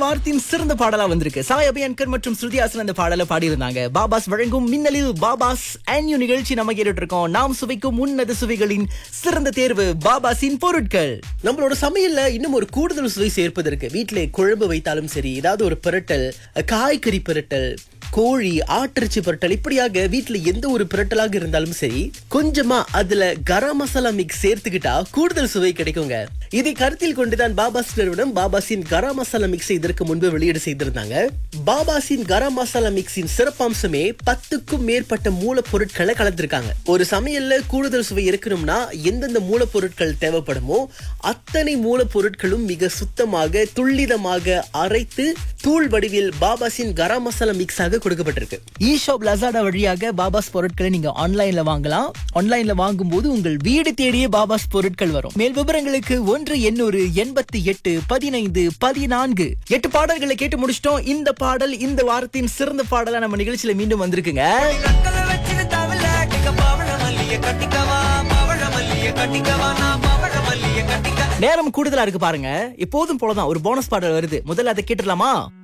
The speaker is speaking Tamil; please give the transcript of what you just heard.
வாரத்தின் சிறந்த பாடலா வந்திருக்கு சாய் அபியன்கர் மற்றும் ஸ்ருதி ஹாசன் அந்த பாடலை பாடியிருந்தாங்க பாபாஸ் வழங்கும் மின்னலில் பாபாஸ் ஆன்யூ நிகழ்ச்சி நம்ம கேட்டுட்டு இருக்கோம் நாம் சுவைக்கும் உன்னத சுவைகளின் சிறந்த தேர்வு பாபாஸின் பொருட்கள் நம்மளோட சமையல்ல இன்னும் ஒரு கூடுதல் சுவை சேர்ப்பதற்கு வீட்டிலே குழம்பு வைத்தாலும் சரி ஏதாவது ஒரு பிரட்டல் காய்கறி பிரட்டல் கோழி ஆட்டிறைச்சி பிரட்டல் இப்படியாக வீட்டுல எந்த ஒரு பிரட்டலாக இருந்தாலும் சரி கொஞ்சமா அதுல கரம் மசாலா மிக்ஸ் சேர்த்துக்கிட்டா கூடுதல் சுவை கிடைக்குங்க இதை கருத்தில் கொண்டுதான் பாபாஸ் நிறுவனம் பாபாஸின் கரம் மசாலா மிக்ஸை இதற்கு முன்பு வெளியீடு செய்திருந்தாங்க பாபாஸின் கரம் மசாலா மிக்ஸின் சிறப்பம்சமே பத்துக்கும் மேற்பட்ட மூலப்பொருட்களை கலந்திருக்காங்க ஒரு சமையல்ல கூடுதல் சுவை இருக்கணும்னா எந்தெந்த மூலப்பொருட்கள் தேவைப்படுமோ அத்தனை மூலப்பொருட்களும் மிக சுத்தமாக துல்லிதமாக அரைத்து தூள் வடிவில் பாபாஸின் கரம் மசாலா மிக்ஸாக கொடுக்கப்பட்டிருக்கு இ ஷாப் லசாடா வழியாக பாபாஸ் பொருட்களை நீங்க ஆன்லைன்ல வாங்கலாம் ஆன்லைன்ல வாங்கும்போது உங்கள் வீடு தேடியே பாபாஸ் பொருட்கள் வரும் மேல் விவரங்களுக்கு ஒன்று எண்ணூறு எண்பத்தி எட்டு பதினைந்து பதினான்கு எட்டு பாடல்களை கேட்டு முடிச்சிட்டோம் இந்த பாடல் இந்த வாரத்தின் சிறந்த பாடலா நம்ம நிகழ்ச்சியில மீண்டும் வந்திருக்குங்க கண்களை வச்சுட்டு தவில கேட்க பவழ மல்லிய கட்டிக்கவா பவழ மல்லிய கட்டிக்கவா நான் பவழ மல்லிய கட்டிக்க நேரம் கூடுதலா இருக்கு பாருங்க எப்போதும் போலதான் ஒரு போனஸ் பாடல் வருது முதல்ல அதை கேட்டுடலாமா